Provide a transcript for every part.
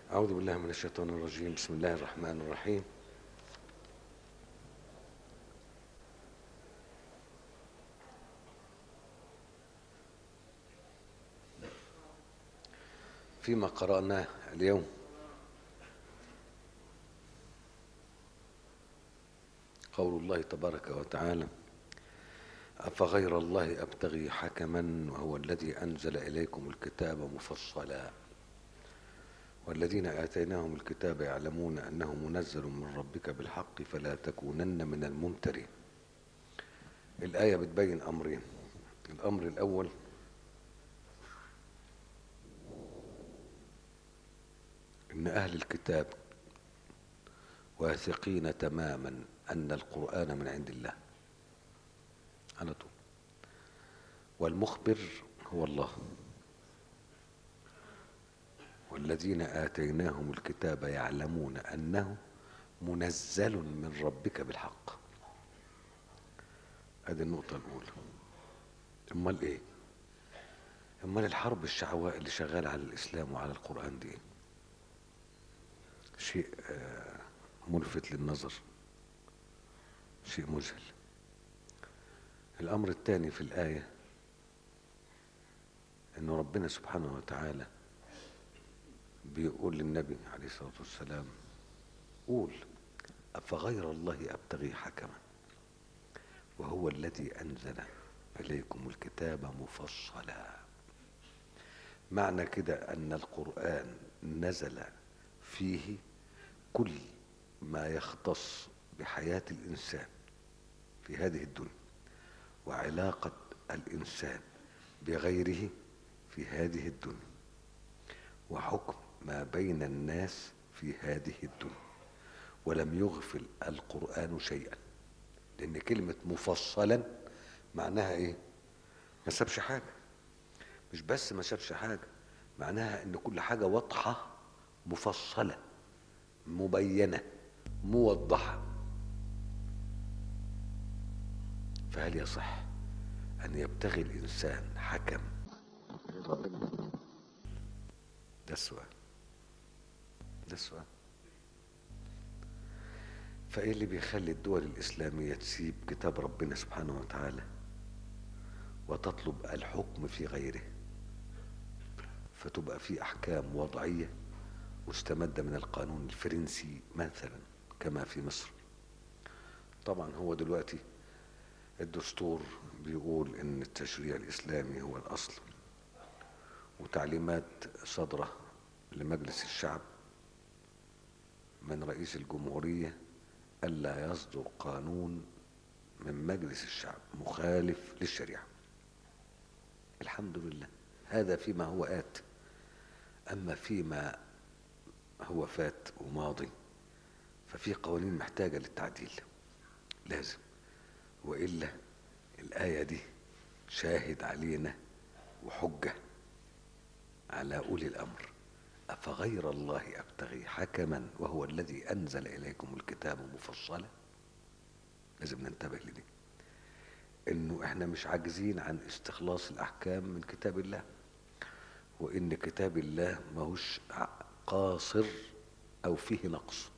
أعوذ بالله من الشيطان الرجيم بسم الله الرحمن الرحيم فيما قرأناه اليوم قول الله تبارك وتعالى أفغير الله أبتغي حكما وهو الذي أنزل إليكم الكتاب مفصلا والذين آتيناهم الكتاب يعلمون أنه منزل من ربك بالحق فلا تكونن من الممترين الآية بتبين أمرين الأمر الأول إن أهل الكتاب واثقين تماما أن القرآن من عند الله على طول والمخبر هو الله والذين آتيناهم الكتاب يعلمون أنه منزل من ربك بالحق هذه النقطة الأولى أمال إيه؟ أمال الحرب الشعواء اللي شغالة على الإسلام وعلى القرآن دي شيء آه، ملفت للنظر شيء مذهل الأمر الثاني في الآية أن ربنا سبحانه وتعالى بيقول للنبي عليه الصلاة والسلام قول أفغير الله أبتغي حكما وهو الذي أنزل إليكم الكتاب مفصلا معنى كده أن القرآن نزل فيه كل ما يختص بحياة الإنسان في هذه الدنيا وعلاقة الإنسان بغيره في هذه الدنيا وحكم ما بين الناس في هذه الدنيا ولم يغفل القرآن شيئا لأن كلمة مفصلا معناها إيه؟ ما سابش حاجة مش بس ما سابش حاجة معناها إن كل حاجة واضحة مفصلة مبينة موضحة فهل يصح أن يبتغي الإنسان حكم ده السؤال ده السؤال فايه اللي بيخلي الدول الاسلاميه تسيب كتاب ربنا سبحانه وتعالى وتطلب الحكم في غيره فتبقى في احكام وضعيه مستمده من القانون الفرنسي مثلا كما في مصر طبعا هو دلوقتي الدستور بيقول ان التشريع الاسلامي هو الاصل وتعليمات صادره لمجلس الشعب من رئيس الجمهوريه الا يصدر قانون من مجلس الشعب مخالف للشريعه الحمد لله هذا فيما هو ات اما فيما هو فات وماضي ففي قوانين محتاجه للتعديل لازم والا الايه دي شاهد علينا وحجه على اولي الامر افغير الله ابتغي حكما وهو الذي انزل اليكم الكتاب مفصلا لازم ننتبه لدي انه احنا مش عاجزين عن استخلاص الاحكام من كتاب الله وان كتاب الله ماهوش قاصر او فيه نقص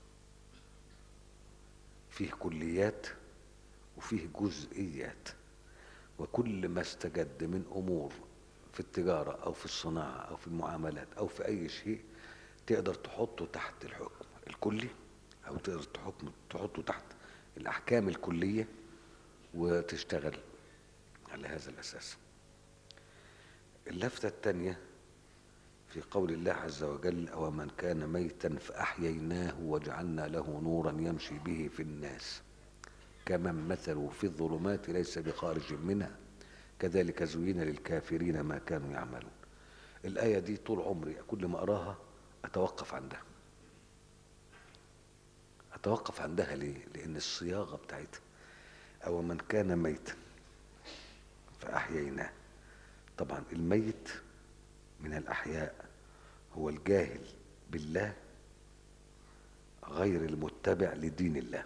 فيه كليات وفيه جزئيات وكل ما استجد من امور في التجارة أو في الصناعة أو في المعاملات أو في أي شيء تقدر تحطه تحت الحكم الكلي أو تقدر تحكم تحطه تحت الأحكام الكلية وتشتغل على هذا الأساس اللفتة الثانية في قول الله عز وجل أو من كان ميتا فأحييناه وجعلنا له نورا يمشي به في الناس كمن مثله في الظلمات ليس بخارج منها كذلك زين للكافرين ما كانوا يعملون الآية دي طول عمري كل ما أراها أتوقف عندها أتوقف عندها ليه؟ لأن الصياغة بتاعتها أو من كان ميتا فأحييناه طبعا الميت من الأحياء هو الجاهل بالله غير المتبع لدين الله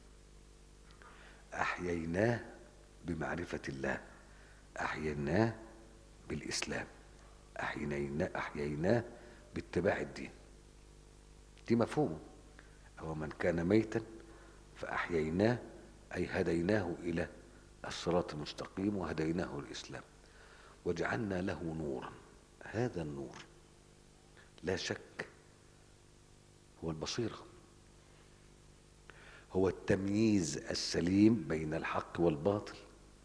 أحييناه بمعرفة الله أحييناه بالإسلام أحييناه أحييناه باتباع الدين دي مفهومه أو من كان ميتا فأحييناه أي هديناه إلى الصراط المستقيم وهديناه الإسلام وجعلنا له نورا هذا النور لا شك هو البصيرة هو التمييز السليم بين الحق والباطل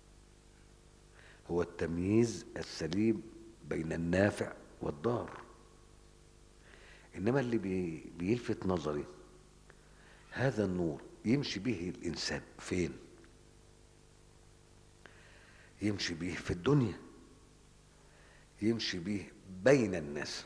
هو التمييز السليم بين النافع والضار انما اللي بي بيلفت نظري هذا النور يمشي به الانسان فين يمشي به في الدنيا يمشي به بين الناس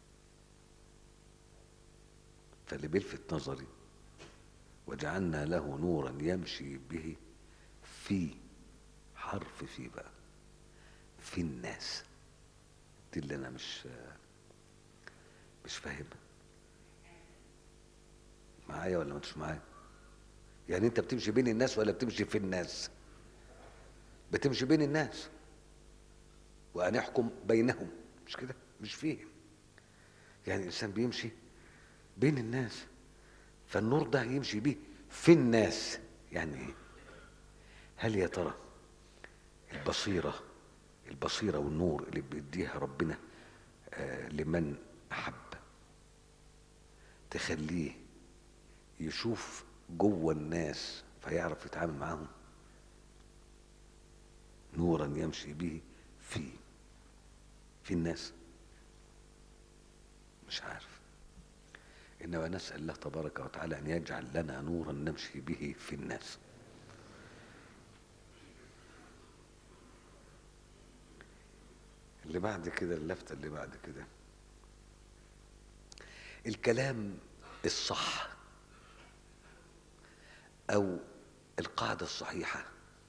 فاللي بيلفت نظري وجعلنا له نورا يمشي به في حرف في بقى في الناس دي اللي انا مش مش فاهمها معايا ولا مش معايا يعني انت بتمشي بين الناس ولا بتمشي في الناس بتمشي بين الناس وان يحكم بينهم مش كده مش فيهم يعني الانسان بيمشي بين الناس فالنور ده يمشي بيه في الناس يعني ايه هل يا ترى البصيره البصيره والنور اللي بيديها ربنا آه لمن احب تخليه يشوف جوه الناس فيعرف يتعامل معاهم نورا يمشي به في في الناس مش عارف انما نسال الله تبارك وتعالى ان يجعل لنا نورا نمشي به في الناس اللي بعد كده اللفته اللي بعد كده الكلام الصح او القاعده الصحيحه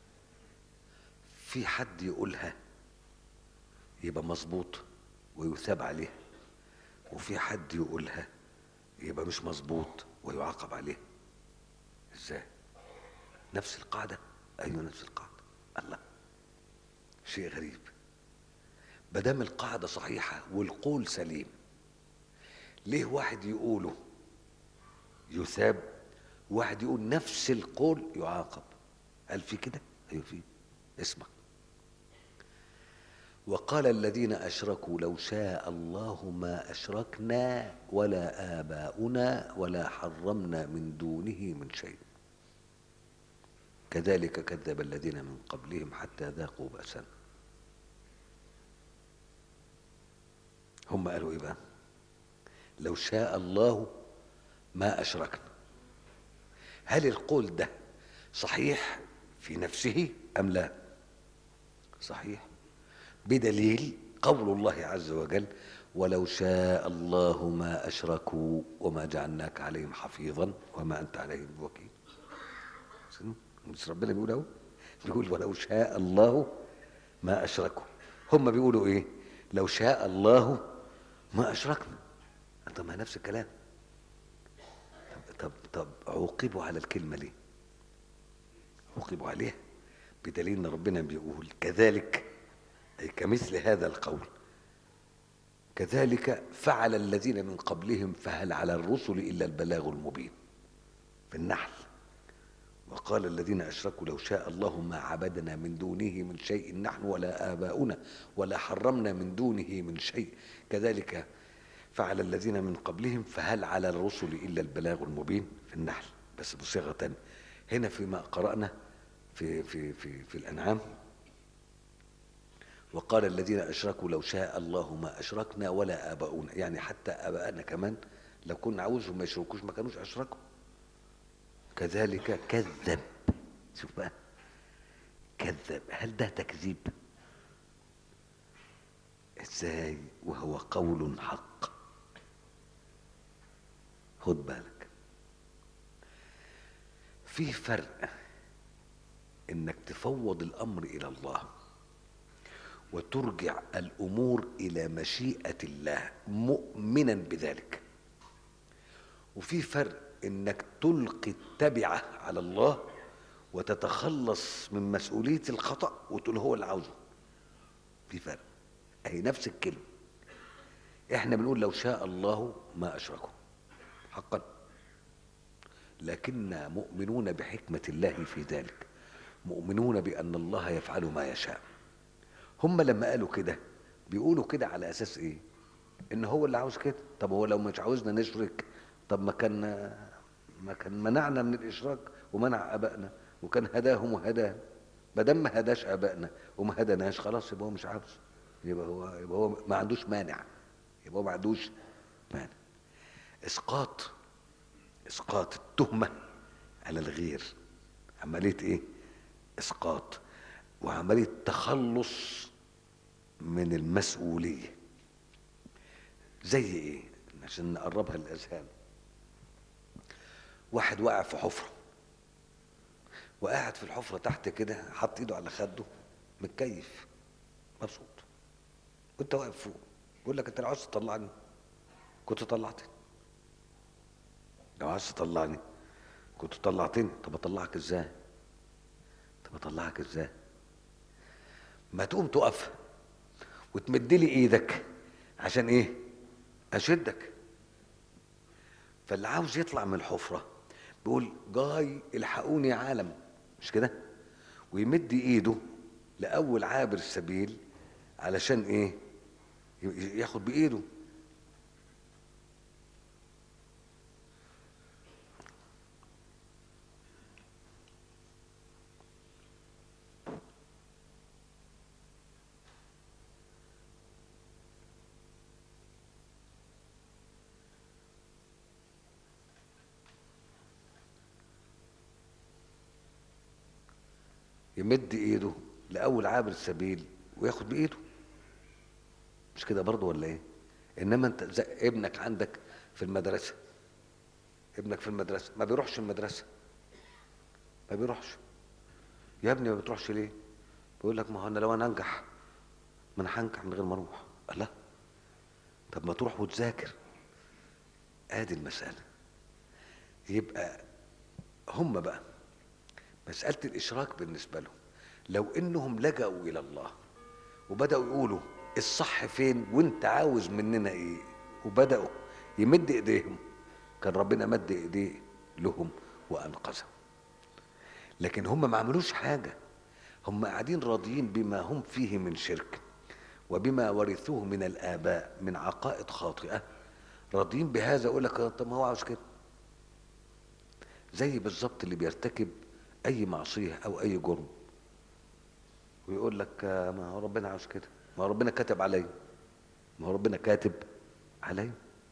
في حد يقولها يبقى مظبوط ويثاب عليه وفي حد يقولها يبقى مش مظبوط ويعاقب عليه ازاي نفس القاعده ايوه نفس القاعده الله شيء غريب مادام القاعده صحيحه والقول سليم ليه واحد يقوله يثاب واحد يقول نفس القول يعاقب قال في كده ايوه في اسمع وقال الذين اشركوا لو شاء الله ما اشركنا ولا اباؤنا ولا حرمنا من دونه من شيء كذلك كذب الذين من قبلهم حتى ذاقوا باسنا هم قالوا ايه بقى لو شاء الله ما اشركنا هل القول ده صحيح في نفسه ام لا صحيح بدليل قول الله عز وجل ولو شاء الله ما اشركوا وما جعلناك عليهم حفيظا وما انت عليهم بوكيل مش ربنا بيقول اهو بيقول ولو شاء الله ما اشركوا هم بيقولوا ايه لو شاء الله ما اشركنا طب ما نفس الكلام طب طب عوقبوا على الكلمه ليه عوقبوا عليها بدليل ان ربنا بيقول كذلك أي كمثل هذا القول كذلك فعل الذين من قبلهم فهل على الرسل إلا البلاغ المبين في النحل وقال الذين أشركوا لو شاء الله ما عبدنا من دونه من شيء نحن ولا آباؤنا ولا حرمنا من دونه من شيء كذلك فعل الذين من قبلهم فهل على الرسل إلا البلاغ المبين في النحل بس بصيغة تانية هنا فيما قرأنا في في في في الأنعام وقال الذين اشركوا لو شاء الله ما اشركنا ولا اباؤنا يعني حتى اباءنا كمان لو كنا عاوزهم ما يشركوش ما كانوش اشركوا كذلك كذب شوف بقى كذب هل ده تكذيب ازاي وهو قول حق خد بالك في فرق انك تفوض الامر الى الله وترجع الامور الى مشيئه الله مؤمنا بذلك وفي فرق انك تلقي التبعه على الله وتتخلص من مسؤوليه الخطا وتقول هو اللي عاوزه في فرق اهي نفس الكلمه احنا بنقول لو شاء الله ما اشركوا حقا لكن مؤمنون بحكمة الله في ذلك مؤمنون بأن الله يفعل ما يشاء هم لما قالوا كده بيقولوا كده على أساس إيه إن هو اللي عاوز كده طب هو لو مش عاوزنا نشرك طب ما كان ما كان منعنا من الإشراك ومنع آبائنا وكان هداهم وهدانا ما دام ما هداش آبائنا وما هداناش خلاص يبقى هو مش عاوز يبقى هو يبقى هو ما عندوش مانع يبقى هو ما عندوش مانع اسقاط اسقاط التهمه على الغير عمليه ايه اسقاط وعمليه تخلص من المسؤوليه زي ايه عشان نقربها للاذهان واحد وقع في حفره وقاعد في الحفره تحت كده حط ايده على خده متكيف مبسوط وانت واقف فوق بيقول لك انت لو عاوز تطلعني كنت طلعتني لو عاوز تطلعني كنت طلعتني طب اطلعك ازاي طب اطلعك ازاي ما تقوم تقف وتمد لي ايدك عشان ايه اشدك فاللي عاوز يطلع من الحفره بيقول جاي الحقوني يا عالم مش كده ويمد ايده لاول عابر السبيل علشان ايه ياخد بايده يمد ايده لاول عابر السبيل وياخد بايده مش كده برضه ولا ايه انما انت زي ابنك عندك في المدرسه ابنك في المدرسه ما بيروحش المدرسه ما بيروحش يا ابني ما بتروحش ليه بيقول لك ما هو انا لو انا انجح ما انا هنجح من غير ما اروح الله طب ما تروح وتذاكر ادي المساله يبقى هم بقى مساله الاشراك بالنسبه لهم لو انهم لجأوا الى الله وبداوا يقولوا الصح فين وانت عاوز مننا ايه وبداوا يمد ايديهم كان ربنا مد ايديه لهم وانقذهم لكن هم ما عملوش حاجه هم قاعدين راضيين بما هم فيه من شرك وبما ورثوه من الاباء من عقائد خاطئه راضيين بهذا يقول لك طب ما هو عاوز كده زي بالظبط اللي بيرتكب اي معصيه او اي جرم ويقول لك ما هو ربنا عاوز كده ما هو ربنا كاتب علي ما هو ربنا كاتب علي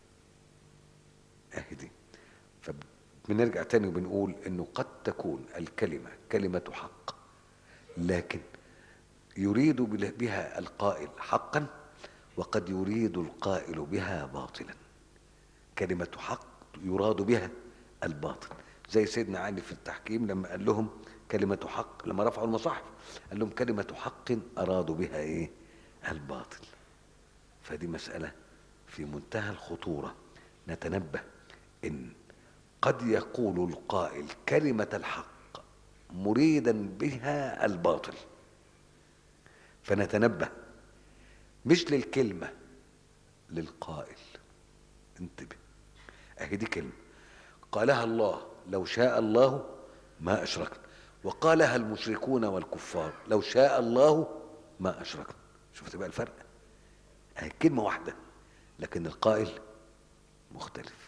اهي دي فبنرجع تاني وبنقول انه قد تكون الكلمه كلمه حق لكن يريد بها القائل حقا وقد يريد القائل بها باطلا كلمه حق يراد بها الباطل زي سيدنا علي في التحكيم لما قال لهم كلمة حق لما رفعوا المصاحف قال لهم كلمة حق أرادوا بها إيه الباطل فدي مسألة في منتهى الخطورة نتنبه إن قد يقول القائل كلمة الحق مريدا بها الباطل فنتنبه مش للكلمة للقائل انتبه اهي دي كلمة قالها الله لو شاء الله ما أشركنا وقالها المشركون والكفار لو شاء الله ما أشركنا شفت بقى الفرق هي كلمة واحدة لكن القائل مختلف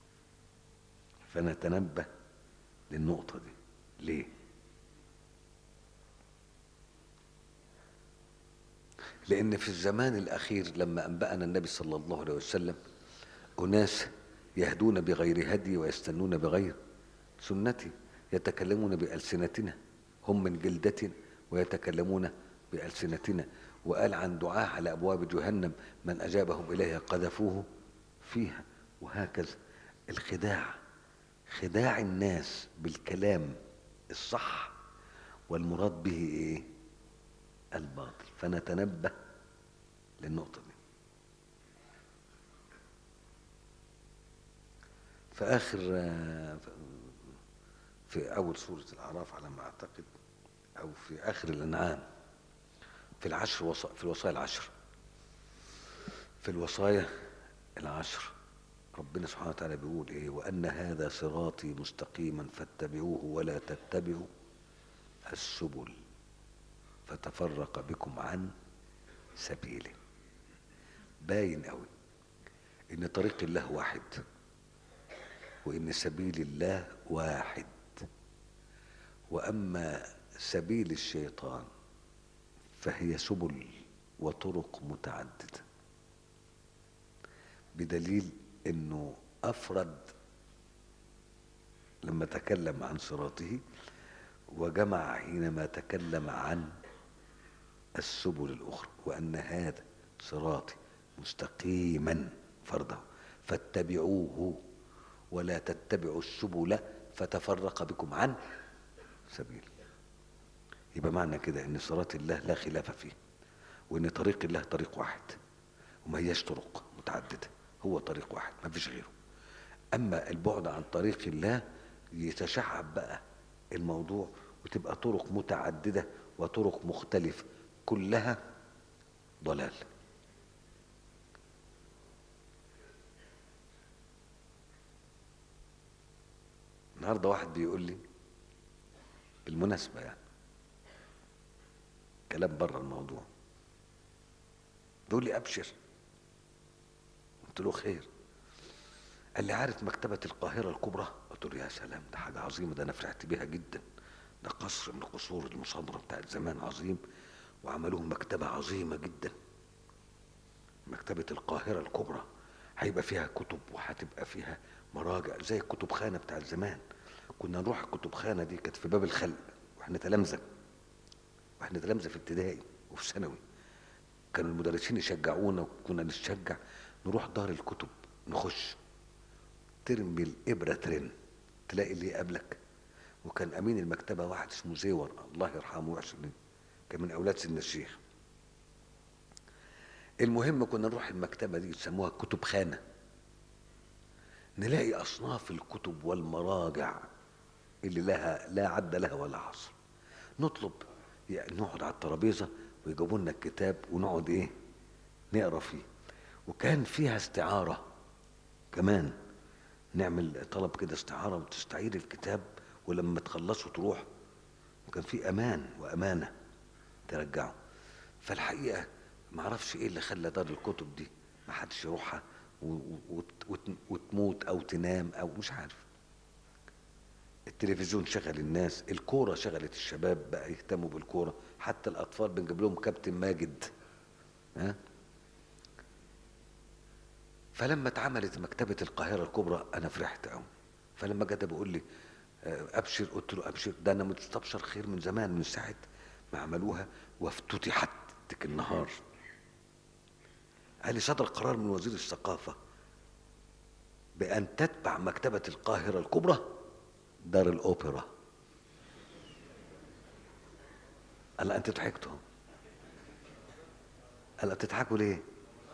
فنتنبه للنقطة دي ليه لأن في الزمان الأخير لما أنبأنا النبي صلى الله عليه وسلم أناس يهدون بغير هدي ويستنون بغير سنتي يتكلمون بألسنتنا هم من جلدتنا ويتكلمون بألسنتنا وقال عن دعاء على أبواب جهنم من أجابهم إليها قذفوه فيها وهكذا الخداع خداع الناس بالكلام الصح والمراد به ايه الباطل فنتنبه للنقطة دي في آخر في أول سورة الأعراف على ما أعتقد أو في آخر الأنعام في العشر وص... في الوصايا العشر في الوصايا العشر ربنا سبحانه وتعالى بيقول ايه وان هذا صراطي مستقيما فاتبعوه ولا تتبعوا السبل فتفرق بكم عن سبيله باين قوي ان طريق الله واحد وان سبيل الله واحد واما سبيل الشيطان فهي سبل وطرق متعدده بدليل انه افرد لما تكلم عن صراطه وجمع حينما تكلم عن السبل الاخرى وان هذا صراطي مستقيما فرضه فاتبعوه ولا تتبعوا السبل فتفرق بكم عن سبيل يبقى معنى كده ان صراط الله لا خلاف فيه وان طريق الله طريق واحد وما هياش طرق متعدده هو طريق واحد ما فيش غيره اما البعد عن طريق الله يتشعب بقى الموضوع وتبقى طرق متعدده وطرق مختلفه كلها ضلال النهارده واحد بيقول لي بالمناسبه يعني كلام بره الموضوع بيقول لي ابشر قلت له خير قال لي عارف مكتبة القاهرة الكبرى قلت له يا سلام ده حاجة عظيمة ده أنا فرحت بيها جدا ده قصر من قصور المصادرة بتاعت زمان عظيم وعملوه مكتبة عظيمة جدا مكتبة القاهرة الكبرى هيبقى فيها كتب وهتبقى فيها مراجع زي الكتب خانة بتاعت زمان كنا نروح الكتب خانة دي كانت في باب الخلق واحنا تلامذة واحنا تلامذة في ابتدائي وفي ثانوي كانوا المدرسين يشجعونا وكنا نتشجع نروح دار الكتب نخش ترمي الابره ترن تلاقي اللي يقابلك وكان امين المكتبه واحد اسمه زيور الله يرحمه ويحسن كان من اولاد سيدنا الشيخ المهم كنا نروح المكتبه دي يسموها كتب خانه نلاقي اصناف الكتب والمراجع اللي لها لا عد لها ولا حصر نطلب يعني نقعد على الترابيزه ويجيبوا لنا الكتاب ونقعد ايه نقرا فيه وكان فيها استعاره كمان نعمل طلب كده استعاره وتستعير الكتاب ولما تخلصوا تروح وكان في امان وامانه ترجعه فالحقيقه ما اعرفش ايه اللي خلى دار الكتب دي ما حدش يروحها وتموت او تنام او مش عارف التلفزيون شغل الناس الكوره شغلت الشباب بقى يهتموا بالكوره حتى الاطفال بنجيب لهم كابتن ماجد ها فلما اتعملت مكتبه القاهره الكبرى انا فرحت قوي فلما جه بيقول لي ابشر قلت له ابشر ده انا مستبشر خير من زمان من ساعه ما عملوها وافتتحت تك النهار قال لي صدر قرار من وزير الثقافه بان تتبع مكتبه القاهره الكبرى دار الاوبرا قال انت ضحكتوا قال تضحكوا ليه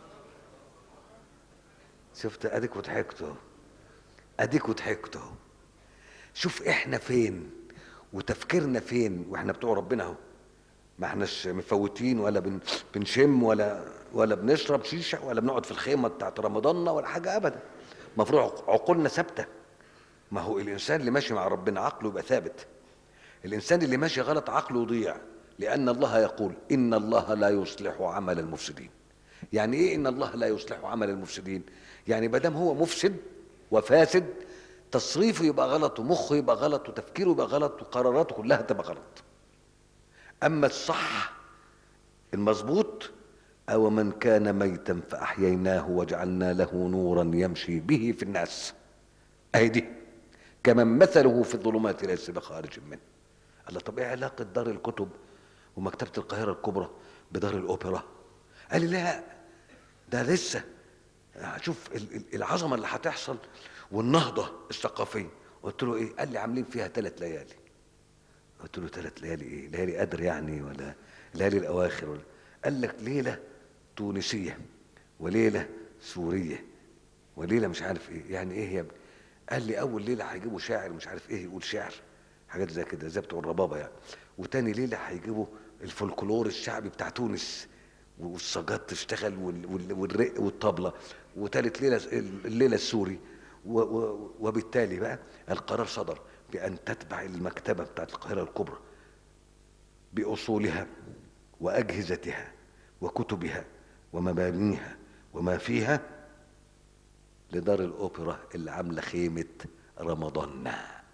شفت اديك وضحكتوا اديك وضحكتوا شوف احنا فين وتفكيرنا فين واحنا بتوع ربنا اهو ما احناش مفوتين ولا بن بنشم ولا ولا بنشرب شيشه ولا بنقعد في الخيمه بتاعت رمضاننا ولا حاجه ابدا المفروض عقولنا ثابته ما هو الانسان اللي ماشي مع ربنا عقله يبقى ثابت الانسان اللي ماشي غلط عقله يضيع لان الله يقول ان الله لا يصلح عمل المفسدين يعني ايه ان الله لا يصلح عمل المفسدين يعني ما دام هو مفسد وفاسد تصريفه يبقى غلط ومخه يبقى غلط وتفكيره يبقى غلط وقراراته كلها تبقى غلط اما الصح المظبوط او من كان ميتا فاحييناه وجعلنا له نورا يمشي به في الناس اهي دي كمن مثله في الظلمات ليس بخارج منه الله طب ايه علاقه دار الكتب ومكتبه القاهره الكبرى بدار الاوبرا قال لي لا ده لسه شوف العظمه اللي هتحصل والنهضه الثقافيه قلت له ايه قال لي عاملين فيها ثلاث ليالي قلت له ثلاث ليالي ايه ليالي قدر يعني ولا ليالي الاواخر ولا قال لك ليله تونسيه وليله سوريه وليله مش عارف ايه يعني ايه يا ابني قال لي اول ليله هيجيبوا شاعر مش عارف ايه يقول شعر حاجات زي كده زي بتوع الربابه يعني وتاني ليله هيجيبوا الفولكلور الشعبي بتاع تونس والصاجات تشتغل وال- وال- والرق والطبلة وتالت ليلة الليلة السوري و- و- وبالتالي بقى القرار صدر بأن تتبع المكتبة بتاعت القاهرة الكبرى بأصولها وأجهزتها وكتبها ومبانيها وما فيها لدار الأوبرا اللي عاملة خيمة رمضان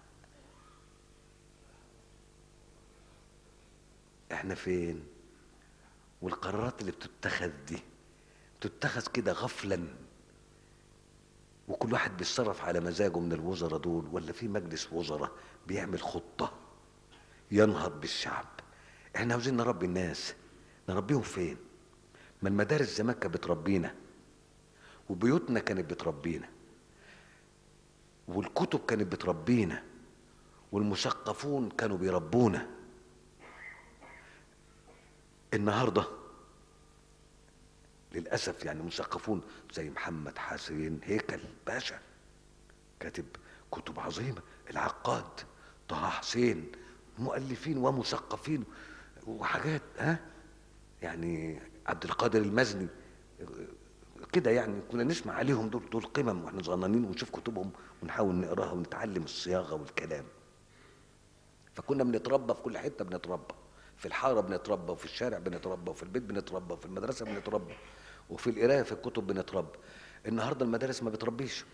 احنا فين والقرارات اللي بتتخذ دي بتتخذ كده غفلا وكل واحد بيتصرف على مزاجه من الوزراء دول ولا في مجلس وزراء بيعمل خطة ينهض بالشعب احنا عاوزين نربي الناس نربيهم فين ما المدارس زمان كانت بتربينا وبيوتنا كانت بتربينا والكتب كانت بتربينا والمثقفون كانوا بيربونا النهارده للاسف يعني مثقفون زي محمد حسين هيكل باشا كاتب كتب عظيمه العقاد طه حسين مؤلفين ومثقفين وحاجات ها يعني عبد القادر المزني كده يعني كنا نسمع عليهم دول دول قمم واحنا صغننين ونشوف كتبهم ونحاول نقراها ونتعلم الصياغه والكلام فكنا بنتربى في كل حته بنتربى في الحاره بنتربى وفي الشارع بنتربى وفي البيت بنتربى وفي المدرسه بنتربى وفي القرايه في الكتب بنتربى النهارده المدارس ما بتربيش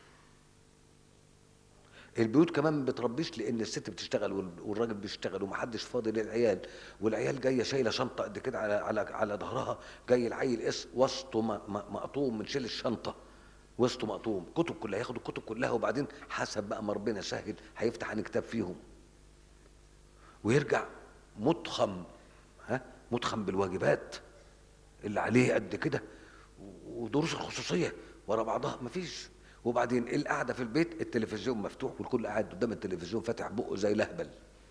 البيوت كمان ما بتربيش لان الست بتشتغل وال- والراجل بيشتغل ومحدش فاضي للعيال والعيال جايه شايله شنطه قد كده على على على ظهرها جاي العيل اس وسطه م- م- مقطوم من شيل الشنطه وسطه مقطوم كتب كلها ياخد الكتب كلها وبعدين حسب بقى ما ربنا سهل هيفتح عن كتاب فيهم ويرجع متخم ها متخم بالواجبات اللي عليه قد كده ودروس الخصوصيه ورا بعضها مفيش وبعدين القعده في البيت التلفزيون مفتوح والكل قاعد قدام التلفزيون فاتح بقه زي لهبل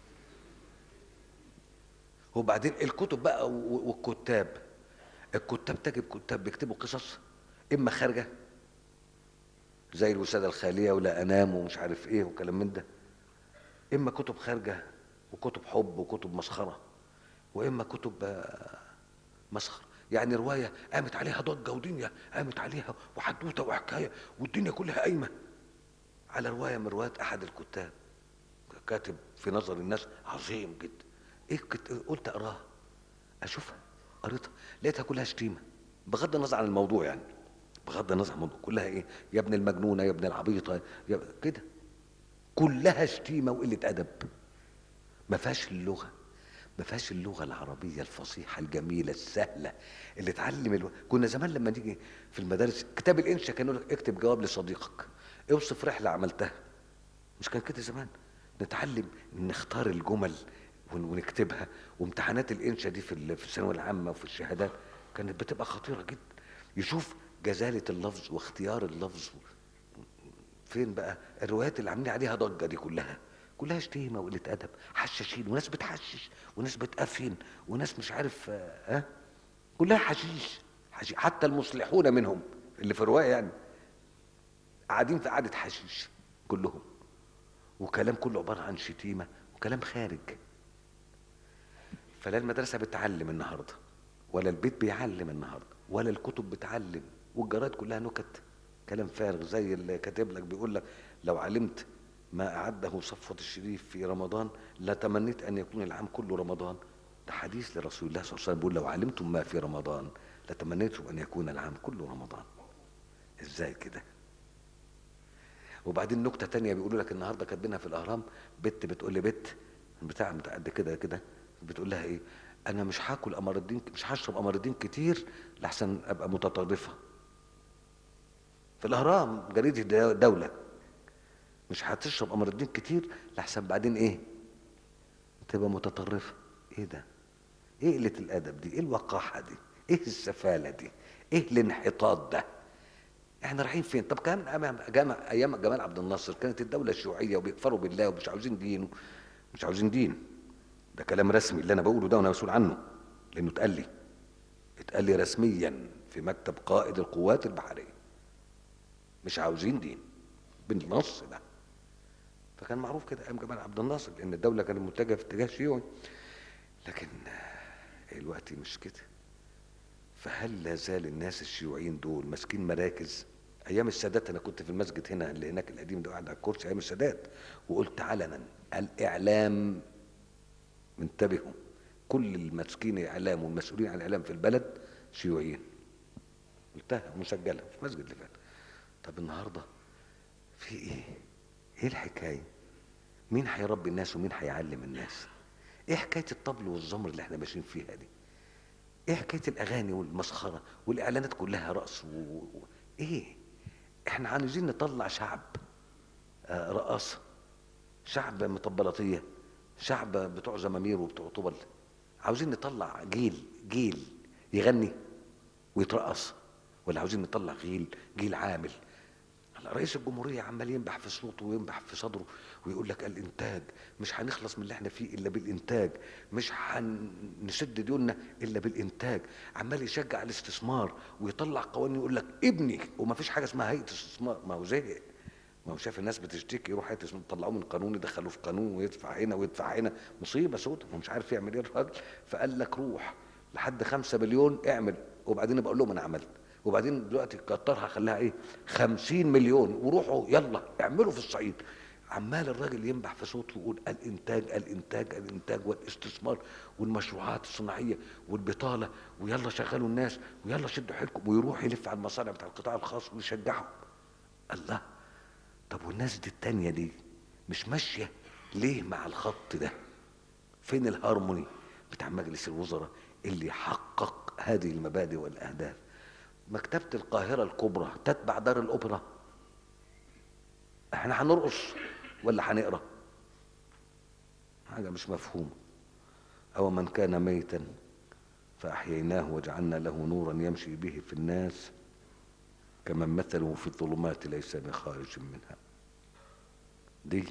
وبعدين الكتب بقى و- والكتاب الكتاب تجد كتاب بيكتبوا قصص اما خارجه زي الوساده الخاليه ولا انام ومش عارف ايه وكلام من ده اما كتب خارجه وكتب حب وكتب مسخره واما كتب آه، مسخره يعني روايه قامت عليها ضجه ودنيا قامت عليها وحدوته وحكايه والدنيا كلها قايمه على روايه من روايات احد الكتاب كاتب في نظر الناس عظيم جدا ايه كت... قلت اقراها اشوفها قريتها لقيتها كلها شتيمه بغض النظر عن الموضوع يعني بغض النظر عن الموضوع كلها ايه يا ابن المجنونه يا ابن العبيطه يا كده كلها شتيمه وقله ادب ما فيهاش اللغه ما فيهاش اللغه العربيه الفصيحه الجميله السهله اللي تعلم الو... كنا زمان لما نيجي في المدارس كتاب الانشا كانوا يقول لك اكتب جواب لصديقك اوصف رحله عملتها مش كان كده زمان نتعلم نختار الجمل ون- ونكتبها وامتحانات الانشا دي في ال- في الثانويه العامه وفي الشهادات كانت بتبقى خطيره جدا يشوف جزاله اللفظ واختيار اللفظ فين بقى الروايات اللي عاملين عليها ضجه دي كلها كلها شتيمه وقله ادب حشاشين وناس بتحشش وناس بتقفين وناس مش عارف ها أه؟ كلها حشيش حشيش حتى المصلحون منهم اللي في الروايه يعني قاعدين في قعده حشيش كلهم وكلام كله عباره عن شتيمه وكلام خارج فلا المدرسه بتعلم النهارده ولا البيت بيعلم النهارده ولا الكتب بتعلم والجرايد كلها نكت كلام فارغ زي اللي كاتب لك بيقول لك لو علمت ما اعده صفوه الشريف في رمضان لتمنيت ان يكون العام كله رمضان ده حديث لرسول الله صلى الله عليه وسلم بيقول لو علمتم ما في رمضان لتمنيتم ان يكون العام كله رمضان ازاي كده وبعدين نكته تانية بيقولوا لك النهارده كاتبينها في الاهرام بنت بتقول لي بنت بتاع بتاع قد كده كده بتقول لها ايه انا مش هاكل قمر الدين مش هشرب قمر الدين كتير لحسن ابقى متطرفه في الاهرام جريده دوله مش هتشرب قمر الدين كتير لحسن بعدين ايه تبقى متطرفه ايه ده ايه قله الادب دي ايه الوقاحه دي ايه السفاله دي ايه الانحطاط ده احنا رايحين فين طب كان أمام- جمع ايام جمال عبد الناصر كانت الدوله الشيوعيه وبيكفروا بالله ومش عاوزين دين مش عاوزين دين ده كلام رسمي اللي انا بقوله ده وانا مسؤول عنه لانه اتقال لي اتقال لي رسميا في مكتب قائد القوات البحريه مش عاوزين دين بالنص ده فكان معروف كده ايام جمال عبد الناصر لان الدوله كانت متجهه في اتجاه شيوعي لكن آه، الوقت مش كده فهل لا زال الناس الشيوعيين دول ماسكين مراكز ايام السادات انا كنت في المسجد هنا اللي هناك القديم ده قاعد على الكرسي ايام السادات وقلت علنا الاعلام انتبهوا كل الماسكين الاعلام والمسؤولين عن الاعلام في البلد شيوعيين قلتها مسجله في مسجد اللي فات طب النهارده في ايه ايه الحكايه مين هيربي الناس ومين هيعلم الناس ايه حكايه الطبل والزمر اللي احنا ماشيين فيها دي ايه حكايه الاغاني والمسخره والاعلانات كلها رقص و... و... ايه احنا عايزين نطلع شعب آه رقاصه شعب مطبلاتيه شعب بتوع زمامير وبتوع طبل عاوزين نطلع جيل جيل يغني ويترقص ولا عاوزين نطلع جيل جيل عامل رئيس الجمهورية عمال ينبح في صوته وينبح في صدره ويقول لك الإنتاج مش هنخلص من اللي احنا فيه إلا بالإنتاج مش هنسد ديوننا إلا بالإنتاج عمال يشجع الاستثمار ويطلع قوانين يقول لك ابني وما فيش حاجة اسمها هيئة استثمار ما هو زهق ما هو شاف الناس بتشتكي يروح هيئة استثمار طلعوه من قانون يدخلوه في قانون ويدفع هنا ويدفع هنا مصيبة سودة هو مش عارف يعمل ايه الراجل فقال لك روح لحد خمسة مليون اعمل وبعدين بقول لهم انا عملت وبعدين دلوقتي كترها خلاها ايه خمسين مليون وروحوا يلا اعملوا في الصعيد عمال الراجل ينبح في صوته ويقول الانتاج الانتاج الانتاج والاستثمار والمشروعات الصناعيه والبطاله ويلا شغلوا الناس ويلا شدوا حيلكم ويروح يلف على المصانع بتاع القطاع الخاص ويشجعهم الله طب والناس دي التانية دي مش ماشيه ليه مع الخط ده فين الهارموني بتاع مجلس الوزراء اللي يحقق هذه المبادئ والاهداف مكتبة القاهرة الكبرى تتبع دار الأوبرا احنا هنرقص ولا هنقرا حاجة مش مفهومة أو من كان ميتا فأحييناه وجعلنا له نورا يمشي به في الناس كمن مثله في الظلمات ليس بخارج منها دي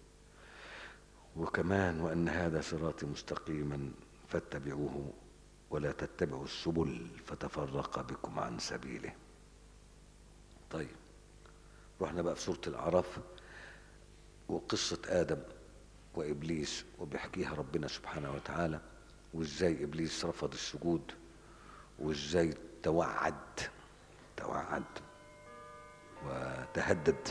وكمان وأن هذا صراطي مستقيما فاتبعوه ولا تتبعوا السبل فتفرق بكم عن سبيله طيب رحنا بقى في سورة الأعراف وقصة آدم وإبليس وبيحكيها ربنا سبحانه وتعالى وإزاي إبليس رفض السجود وإزاي توعد توعد وتهدد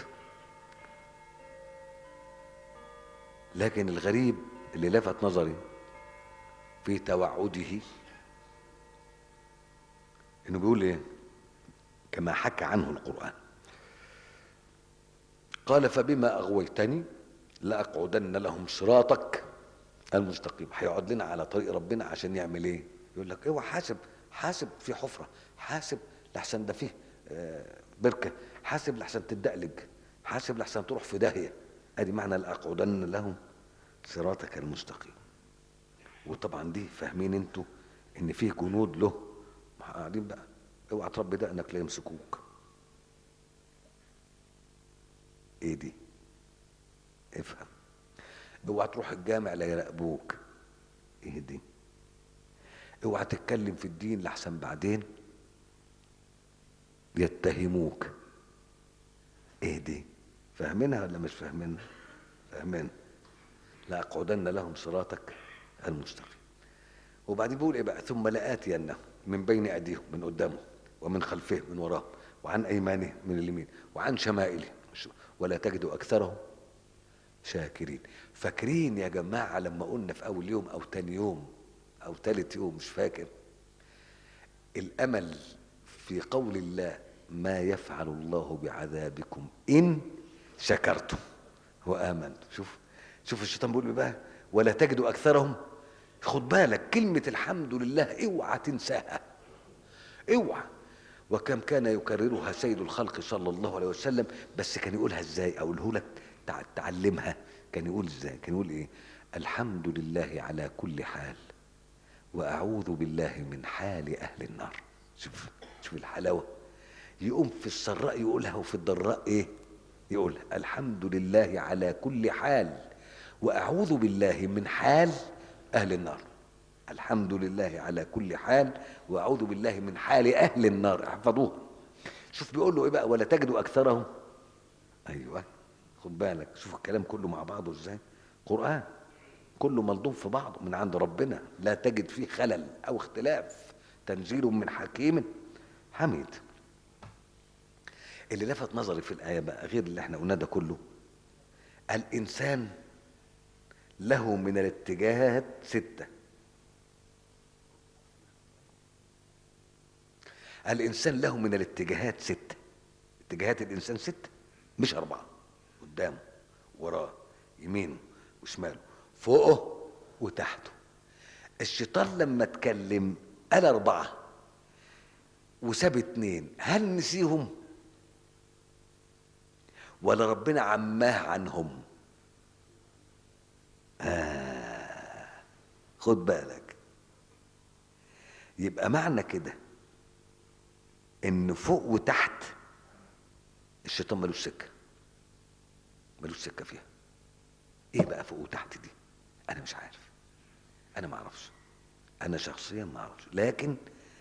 لكن الغريب اللي لفت نظري في توعده انه بيقول ايه كما حكى عنه القران قال فبما اغويتني لاقعدن لهم صراطك المستقيم هيقعد لنا على طريق ربنا عشان يعمل ايه يقول لك اوعى حاسب حاسب في حفره حاسب لحسن ده فيه آه بركه حاسب لحسن تدقلج حاسب لحسن تروح في داهيه ادي معنى لاقعدن لهم صراطك المستقيم وطبعا دي فاهمين انتوا ان فيه جنود له قاعدين بقى اوعى تربي دقنك لا يمسكوك ايه دي افهم اوعى تروح الجامع لا يراقبوك ايه دي اوعى تتكلم في الدين لحسن بعدين يتهموك ايه دي فاهمينها ولا مش فاهمينها فاهمين لاقعدن لهم صراطك المستقيم وبعدين بيقول ايه بقى ثم لآتينهم من بين ايديهم من قدامهم ومن خلفهم من وراهم وعن ايمانهم من اليمين وعن شمائلهم ولا تجد اكثرهم شاكرين فاكرين يا جماعه لما قلنا في اول يوم او تاني يوم او تالت يوم مش فاكر الامل في قول الله ما يفعل الله بعذابكم ان شكرتم وامنتم شوف شوف الشيطان بيقول بقى ولا تجد اكثرهم خد بالك كلمة الحمد لله اوعى تنساها اوعى وكم كان يكررها سيد الخلق صلى الله عليه وسلم بس كان يقولها ازاي اقوله لك تعلمها كان يقول ازاي كان يقول ايه الحمد لله على كل حال واعوذ بالله من حال اهل النار شوف شوف الحلاوه يقوم في السراء يقولها وفي الضراء ايه يقولها الحمد لله على كل حال واعوذ بالله من حال أهل النار الحمد لله على كل حال وأعوذ بالله من حال أهل النار احفظوها شوف بيقول له إيه بقى ولا تجدوا أكثرهم أيوة خد بالك شوف الكلام كله مع بعضه إزاي قرآن كله ملضوم في بعضه من عند ربنا لا تجد فيه خلل أو اختلاف تنزيل من حكيم حميد اللي لفت نظري في الآية بقى غير اللي احنا قلناه ده كله الإنسان له من الاتجاهات ستة الإنسان له من الاتجاهات ستة اتجاهات الإنسان ستة مش أربعة قدامه وراه يمينه وشماله فوقه وتحته الشيطان لما اتكلم قال أربعة وساب اتنين هل نسيهم ولا ربنا عماه عنهم آه خد بالك يبقى معنى كده ان فوق وتحت الشيطان ملوش سكه ملوش سكه فيها ايه بقى فوق وتحت دي انا مش عارف انا ما اعرفش انا شخصيا ما اعرفش لكن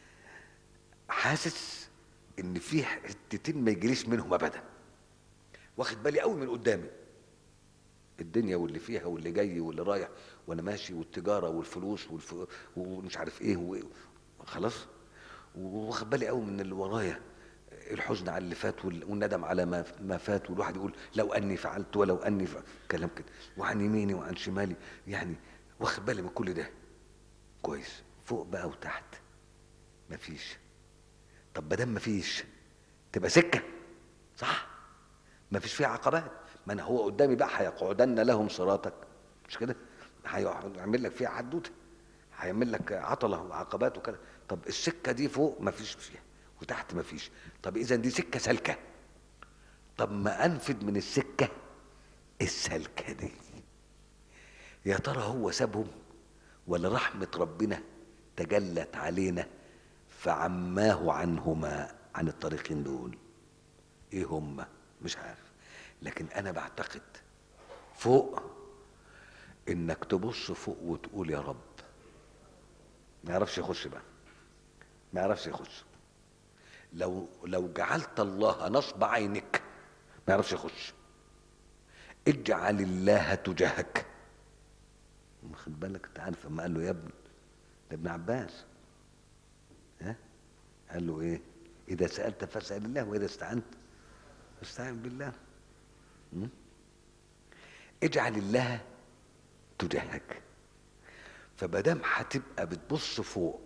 حاسس ان في حتتين ما يجريش منهم ابدا واخد بالي قوي من قدامي الدنيا واللي فيها واللي جاي واللي رايح وانا ماشي والتجاره والفلوس والف... ومش عارف ايه و... خلاص واخد بالي قوي من اللي ورايا الحزن على اللي فات وال- والندم على ما ما فات والواحد يقول لو اني فعلت ولو اني ف... كلام كده وعن يميني وعن شمالي يعني واخد بالي من كل ده كويس فوق بقى وتحت مفيش طب ما دام مفيش تبقى سكه صح مفيش فيها عقبات ما انا هو قدامي بقى هيقعدن لهم صراطك مش كده هيعمل لك فيها حدوته هيعمل لك عطله وعقبات وكده طب السكه دي فوق مفيش فيها وتحت مفيش طب اذا دي سكه سالكه طب ما انفد من السكه السالكه دي يا ترى هو سابهم ولا رحمه ربنا تجلت علينا فعماه عنهما عن الطريقين دول ايه هما مش عارف لكن انا بعتقد فوق انك تبص فوق وتقول يا رب ما يعرفش يخش بقى ما يعرفش يخش لو لو جعلت الله نصب عينك ما يعرفش يخش اجعل الله تجاهك واخد بالك انت عارف لما قال له يا ابن ابن عباس ها قال له ايه اذا سالت فاسال الله واذا استعنت فاستعن بالله م? اجعل الله تجاهك فمادام هتبقى بتبص فوق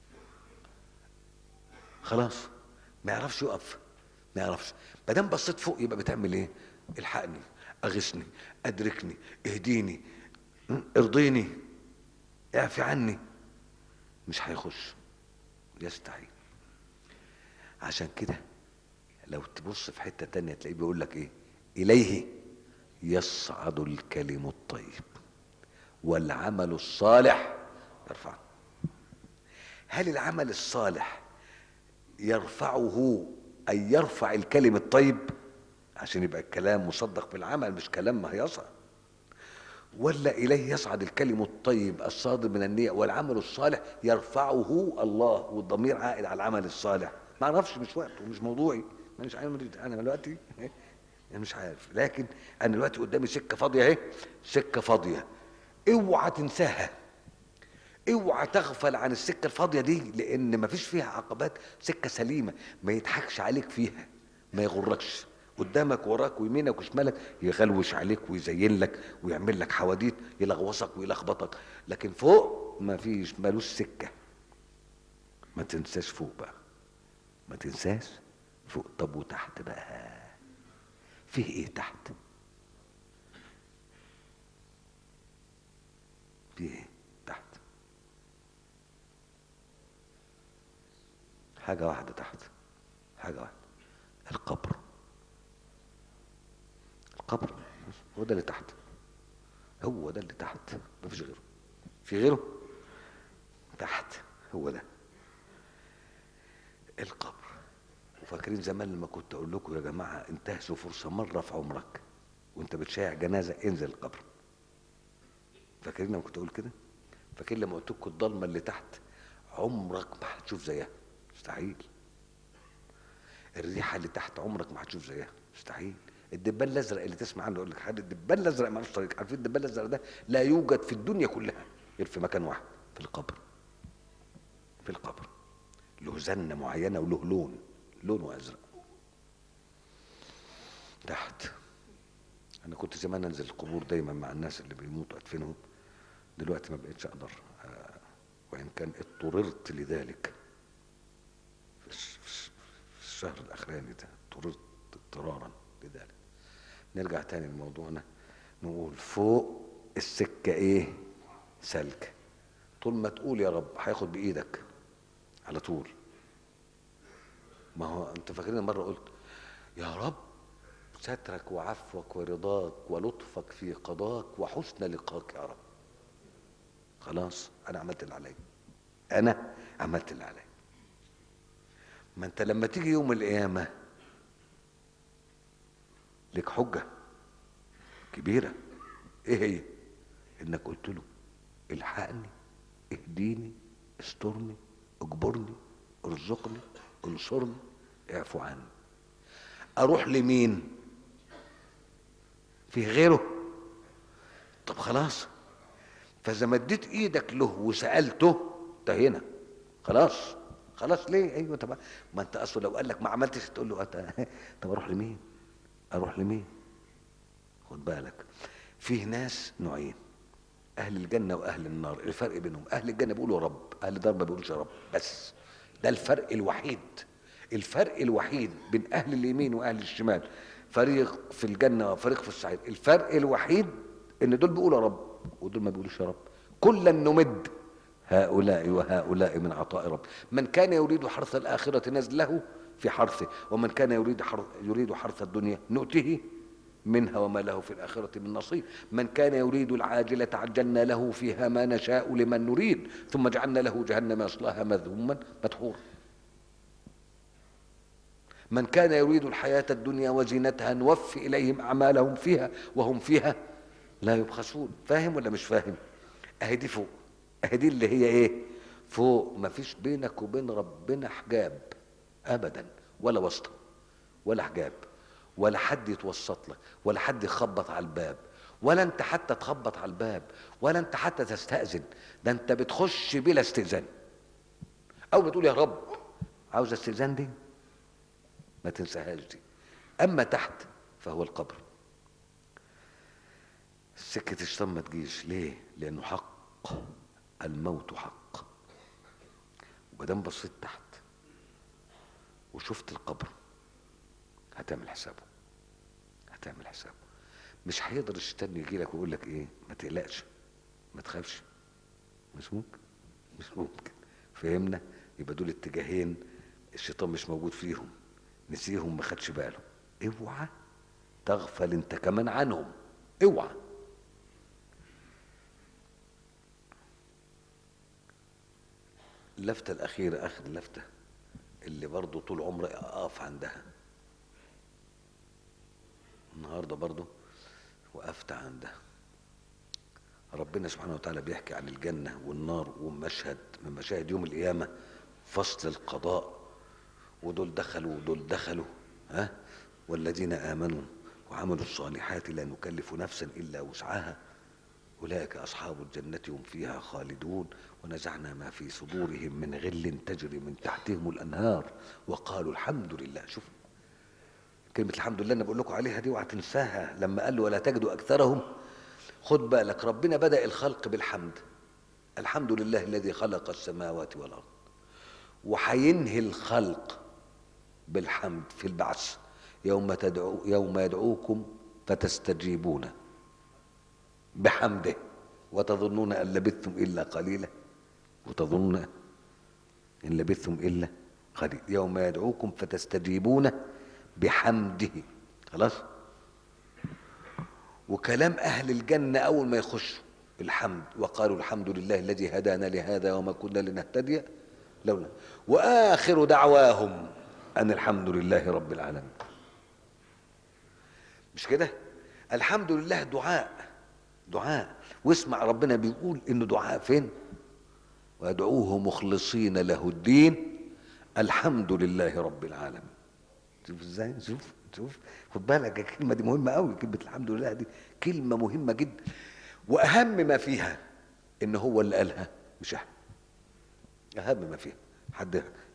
خلاص ما يعرفش يقف ما يعرفش ما دام بصيت فوق يبقى بتعمل ايه الحقني اغثني ادركني اهديني م? ارضيني اعفي عني مش هيخش يستحيل عشان كده لو تبص في حتة تانية تلاقيه بيقول لك ايه اليه يصعد الكلم الطيب والعمل الصالح يرفعه هل العمل الصالح يرفعه أي يرفع الكلم الطيب عشان يبقى الكلام مصدق بالعمل مش كلام ما هيصعد ولا إليه يصعد الكلم الطيب الصادر من النية والعمل الصالح يرفعه الله والضمير عائد على العمل الصالح ما اعرفش مش وقته مش موضوعي مش عارف انا دلوقتي انا مش عارف لكن انا دلوقتي قدامي سكه فاضيه اهي سكه فاضيه اوعى تنساها اوعى تغفل عن السكه الفاضيه دي لان ما فيش فيها عقبات سكه سليمه ما يضحكش عليك فيها ما يغركش قدامك وراك ويمينك وشمالك يغلوش عليك ويزين لك ويعمل لك حواديت يلغوصك ويلخبطك لكن فوق ما فيش مالوش سكه ما تنساش فوق بقى ما تنساش فوق طب وتحت بقى فيه ايه تحت فيه ايه تحت حاجة واحدة تحت حاجة واحدة القبر القبر هو ده اللي تحت هو ده اللي تحت مفيش غيره في غيره تحت هو ده القبر وفاكرين زمان لما كنت اقول لكم يا جماعه انتهزوا فرصه مره في عمرك وانت بتشيع جنازه انزل القبر فاكرين لما كنت اقول كده فاكرين لما قلت لكم الضلمه اللي تحت عمرك ما هتشوف زيها مستحيل الريحه اللي تحت عمرك ما هتشوف زيها مستحيل الدبان الازرق اللي تسمع عنه يقول لك حاجه الدبان الازرق مالوش طريق عارفين الدبان الازرق ده لا يوجد في الدنيا كلها غير في مكان واحد في القبر في القبر له زنه معينه وله لون لونه ازرق تحت انا كنت زمان انزل القبور دايما مع الناس اللي بيموتوا ادفنهم دلوقتي ما بقتش اقدر آه، وان كان اضطررت لذلك في الش- في الش- في الشهر الاخراني ده اضطررت اضطرارا لذلك نرجع تاني لموضوعنا نقول فوق السكه ايه سلك طول ما تقول يا رب هياخد بايدك على طول ما هو انت فاكرين مره قلت يا رب سترك وعفوك ورضاك ولطفك في قضاك وحسن لقاك يا رب خلاص انا عملت اللي عليا انا عملت اللي عليا ما انت لما تيجي يوم القيامه لك حجه كبيره ايه هي انك قلت له الحقني اهديني استرني اجبرني ارزقني انصرني اعفو عني اروح لمين في غيره طب خلاص فاذا مديت ايدك له وسالته انتهينا خلاص خلاص ليه ايوه طب ما انت اصلا لو قال لك ما عملتش تقول له أت- طب اروح لمين اروح لمين خد بالك فيه ناس نوعين اهل الجنه واهل النار الفرق بينهم اهل الجنه بيقولوا يا رب اهل النار ما بيقولوش يا رب بس ده الفرق الوحيد الفرق الوحيد بين اهل اليمين واهل الشمال فريق في الجنه وفريق في السعير الفرق الوحيد ان دول بيقولوا يا رب ودول ما بيقولوش يا رب كلا نمد هؤلاء وهؤلاء من عطاء رب من كان يريد حرث الآخرة نزل له في حرثه ومن كان يريد حرث, يريد حرث الدنيا نؤته منها وما له في الآخرة من نصيب من كان يريد العاجلة عجلنا له فيها ما نشاء لمن نريد ثم جعلنا له جهنم يصلاها مذموما مدحورا من كان يريد الحياة الدنيا وزينتها نوفي إليهم أعمالهم فيها وهم فيها لا يبخسون فاهم ولا مش فاهم أهي دي فوق أهي دي اللي هي إيه فوق ما فيش بينك وبين ربنا حجاب أبدا ولا واسطة ولا حجاب ولا حد يتوسط لك ولا حد يخبط على الباب ولا انت حتى تخبط على الباب ولا انت حتى تستأذن ده انت بتخش بلا استئذان او بتقول يا رب عاوز استئذان دي ما تنساهاش دي اما تحت فهو القبر سكة الشيطان ما تجيش ليه لانه حق الموت حق ومادام بصيت تحت وشفت القبر هتعمل حسابه هتعمل حسابه مش هيقدر الشيطان يجي لك ويقول لك ايه ما تقلقش ما تخافش مش ممكن مش ممكن فهمنا يبقى دول اتجاهين الشيطان مش موجود فيهم نسيهم ما خدش باله اوعى تغفل انت كمان عنهم اوعى اللفتة الأخيرة آخر لفتة اللي برضو طول عمري أقف عندها النهاردة برضو وقفت عندها ربنا سبحانه وتعالى بيحكي عن الجنة والنار ومشهد من مشاهد يوم القيامة فصل القضاء ودول دخلوا ودول دخلوا ها والذين آمنوا وعملوا الصالحات لا نكلف نفسا إلا وسعها أولئك أصحاب الجنة هم فيها خالدون ونزعنا ما في صدورهم من غل تجري من تحتهم الأنهار وقالوا الحمد لله شوف كلمة الحمد لله أنا بقول لكم عليها دي اوعى تنساها لما قال له ولا تجدوا أكثرهم خد بالك ربنا بدأ الخلق بالحمد الحمد لله الذي خلق السماوات والأرض وحينهي الخلق بالحمد في البعث يوم تدعو يوم يدعوكم فتستجيبون بحمده وتظنون ان لبثتم الا قليلا وتظنون ان لبثتم الا قليلا يوم يدعوكم فتستجيبون بحمده خلاص وكلام اهل الجنه اول ما يخشوا الحمد وقالوا الحمد لله الذي هدانا لهذا وما كنا لنهتدي لولا واخر دعواهم ان الحمد لله رب العالمين مش كده الحمد لله دعاء دعاء واسمع ربنا بيقول انه دعاء فين وادعوه مخلصين له الدين الحمد لله رب العالمين شوف ازاي شوف شوف خد بالك الكلمه دي مهمه قوي كلمه الحمد لله دي كلمه مهمه جدا واهم ما فيها ان هو اللي قالها مش احنا اهم ما فيها حد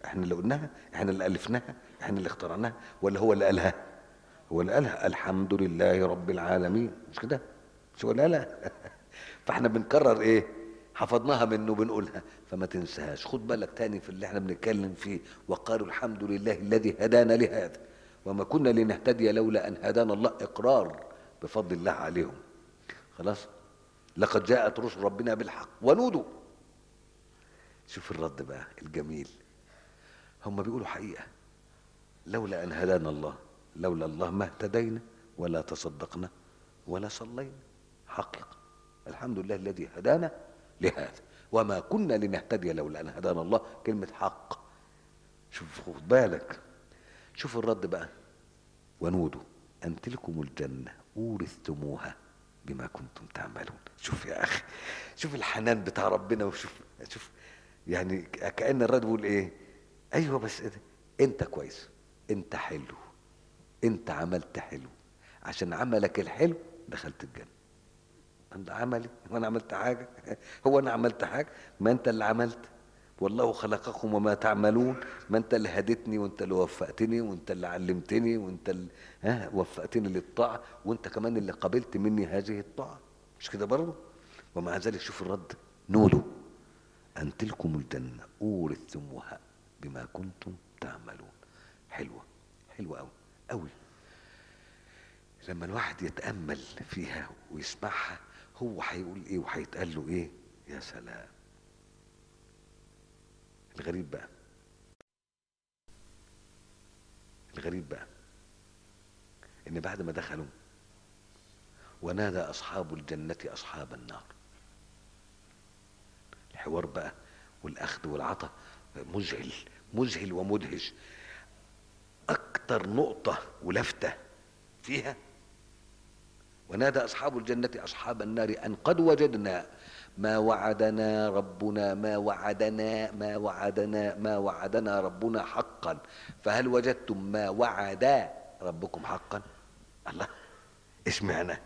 احنا اللي قلناها احنا اللي الفناها احنا اللي اخترعناها ولا هو اللي قالها هو اللي قالها الحمد لله رب العالمين مش كده مش هو اللي قالها فاحنا بنكرر ايه حفظناها منه بنقولها فما تنساهاش خد بالك تاني في اللي احنا بنتكلم فيه وقالوا الحمد لله الذي هدانا لهذا وما كنا لنهتدي لولا ان هدانا الله اقرار بفضل الله عليهم خلاص لقد جاءت رسل ربنا بالحق ونودوا شوف الرد بقى الجميل هم بيقولوا حقيقة لولا أن هدانا الله لولا الله ما اهتدينا ولا تصدقنا ولا صلينا حقيقة الحمد لله الذي هدانا لهذا وما كنا لنهتدي لولا أن هدانا الله كلمة حق شوف خد بالك شوف الرد بقى ونودوا أن تلكم الجنة أورثتموها بما كنتم تعملون شوف يا أخي شوف الحنان بتاع ربنا وشوف شوف يعني كأن الرد بيقول إيه أيوه بس إيه أنت كويس أنت حلو أنت عملت حلو عشان عملك الحلو دخلت الجنة أنت عملي وأنا عملت حاجة هو أنا عملت حاجة ما أنت اللي عملت والله خلقكم وما تعملون ما انت اللي هديتني وانت اللي وفقتني وانت اللي علمتني وانت اللي ها وفقتني للطاعه وانت كمان اللي قبلت مني هذه الطاعه مش كده برضه ومع ذلك شوف الرد نودوا ان تلكم الجنه اورثتموها بما كنتم تعملون حلوه حلوه قوي قوي لما الواحد يتامل فيها ويسمعها هو هيقول ايه وهيتقال له ايه يا سلام الغريب بقى الغريب بقى ان بعد ما دخلوا ونادى اصحاب الجنة اصحاب النار الحوار بقى والاخذ والعطاء مذهل مذهل ومدهش اكتر نقطة ولفتة فيها ونادى اصحاب الجنة اصحاب النار ان قد وجدنا ما وعدنا ربنا ما وعدنا ما وعدنا ما وعدنا ربنا حقا فهل وجدتم ما وعد ربكم حقا الله ايش معنى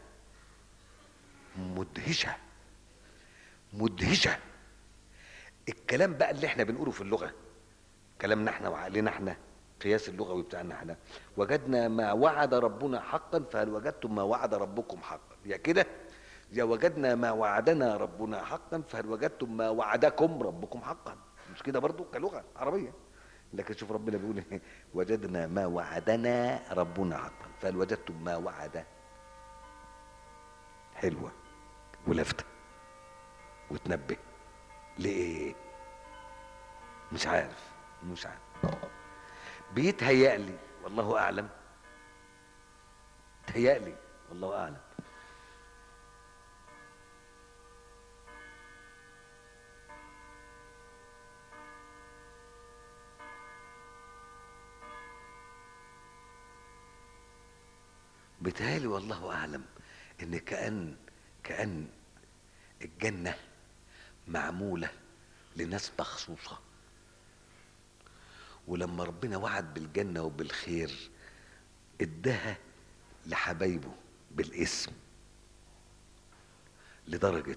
مدهشة مدهشة الكلام بقى اللي احنا بنقوله في اللغة كلامنا احنا وعقلنا احنا قياس اللغوي بتاعنا احنا وجدنا ما وعد ربنا حقا فهل وجدتم ما وعد ربكم حقا يا كده يا وجدنا ما وعدنا ربنا حقا فهل وجدتم ما وعدكم ربكم حقا مش كده برضو كلغة عربية لكن شوف ربنا بيقول ايه وجدنا ما وعدنا ربنا حقا فهل وجدتم ما وعد حلوة ولفتة وتنبه ليه مش عارف مش عارف بيتهيألي والله أعلم تهيألي والله أعلم بيتهيألي والله أعلم إن كأن كأن الجنة معمولة لناس مخصوصة ولما ربنا وعد بالجنة وبالخير اداها لحبايبه بالاسم لدرجة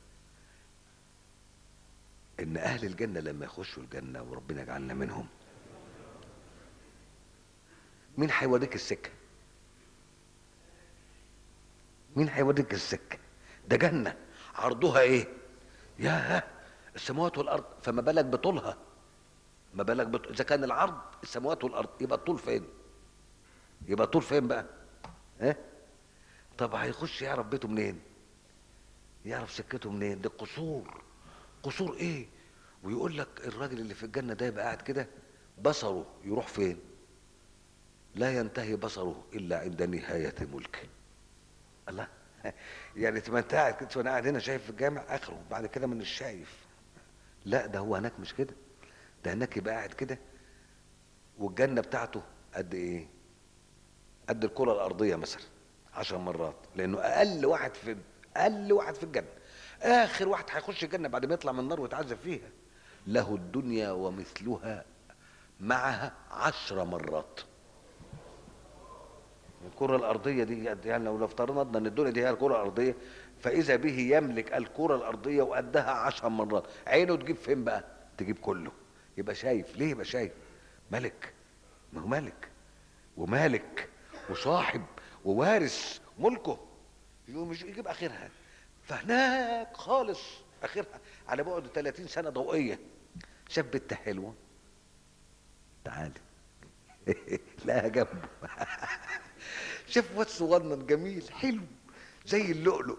ان اهل الجنة لما يخشوا الجنة وربنا يجعلنا منهم مين هيوريك السكة مين هيوريك السكة ده جنة عرضها ايه يا السماوات والارض فما بالك بطولها ما بالك بط... اذا كان العرض السماوات والارض يبقى الطول فين يبقى الطول فين بقى ها طب هيخش يعرف بيته منين يعرف سكته منين دي قصور قصور ايه ويقول لك الراجل اللي في الجنه ده يبقى قاعد كده بصره يروح فين لا ينتهي بصره الا عند نهايه ملكه الله يعني تبقى انت قاعد كده وانا قاعد هنا شايف في الجامع اخره بعد كده من الشايف لا ده هو هناك مش كده ده هناك يبقى قاعد كده والجنه بتاعته قد ايه قد الكره الارضيه مثلا عشر مرات لانه اقل واحد في اقل واحد في الجنه اخر واحد هيخش الجنه بعد ما يطلع من النار ويتعذب فيها له الدنيا ومثلها معها عشر مرات الكرة الأرضية دي يعني لو افترضنا أن الدنيا دي هي الكرة الأرضية فإذا به يملك الكرة الأرضية وقدها عشر مرات عينه تجيب فين بقى؟ تجيب كله يبقى شايف ليه يبقى شايف ملك ما هو ملك ومالك وصاحب ووارث ملكه يقوم يج- يجيب اخرها فهناك خالص اخرها على بعد 30 سنه ضوئيه شاف بنت حلوه تعالي لا جنبه شاف واد صغنن جميل حلو زي اللؤلؤ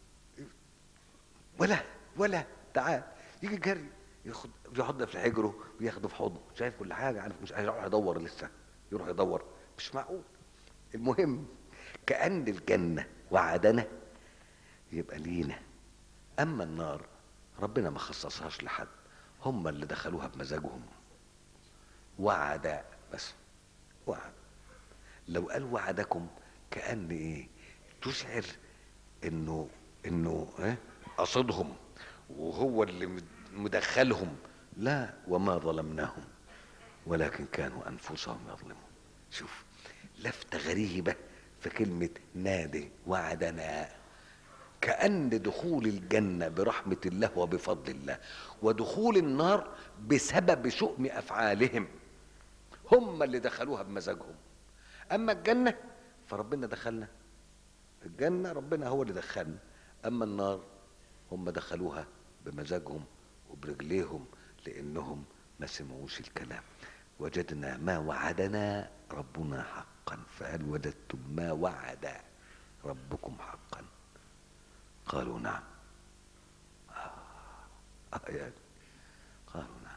ولا ولا تعال يجي جري ياخد يحض في حجره وياخده في حضنه شايف كل حاجه عارف مش هيروح يدور لسه يروح يدور مش معقول المهم كأن الجنة وعدنا يبقى لينا أما النار ربنا ما خصصهاش لحد هم اللي دخلوها بمزاجهم وعد بس وعد لو قال وعدكم كأن ايه تشعر انه انه اه قصدهم وهو اللي مد- مدخلهم لا وما ظلمناهم ولكن كانوا انفسهم يظلمون شوف لفتة غريبة في كلمة نادي وعدنا كأن دخول الجنة برحمة الله وبفضل الله ودخول النار بسبب شؤم أفعالهم هم اللي دخلوها بمزاجهم أما الجنة فربنا دخلنا الجنة ربنا هو اللي دخلنا أما النار هم دخلوها بمزاجهم وبرجليهم لأنهم ما سمعوش الكلام وجدنا ما وعدنا ربنا حقا فهل وجدتم ما وعد ربكم حقا قالوا نعم آه آه يعني قالوا نعم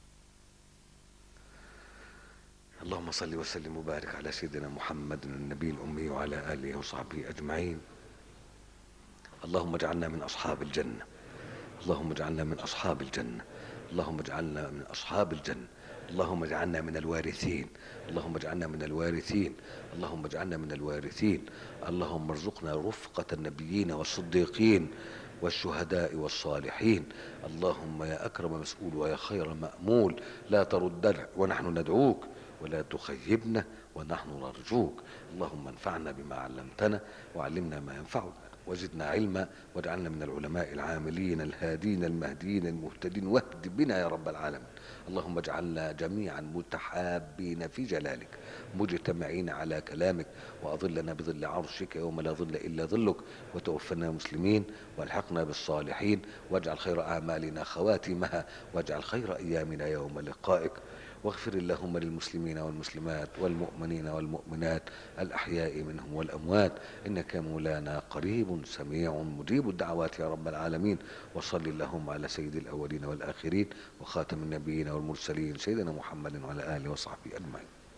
اللهم صل وسلم وبارك على سيدنا محمد النبي الأمي وعلى آله وصحبه أجمعين اللهم اجعلنا من أصحاب الجنة اللهم اجعلنا من أصحاب الجنة اللهم اجعلنا من أصحاب الجنة اللهم اجعلنا من الوارثين اللهم اجعلنا من الوارثين اللهم اجعلنا من الوارثين اللهم ارزقنا رفقة النبيين والصديقين والشهداء والصالحين اللهم يا أكرم مسؤول ويا خير مأمول لا تردنا ونحن ندعوك ولا تخيبنا ونحن نرجوك اللهم انفعنا بما علمتنا وعلمنا ما ينفعنا وزدنا علما واجعلنا من العلماء العاملين الهادين المهديين المهتدين واهد بنا يا رب العالمين اللهم اجعلنا جميعا متحابين في جلالك مجتمعين على كلامك واظلنا بظل عرشك يوم لا ظل الا ظلك وتوفنا مسلمين والحقنا بالصالحين واجعل خير اعمالنا خواتمها واجعل خير ايامنا يوم لقائك واغفر اللهم للمسلمين والمسلمات والمؤمنين والمؤمنات الأحياء منهم والأموات إنك مولانا قريب سميع مجيب الدعوات يا رب العالمين وصل اللهم على سيد الأولين والآخرين وخاتم النبيين والمرسلين سيدنا محمد وعلى آله وصحبه أجمعين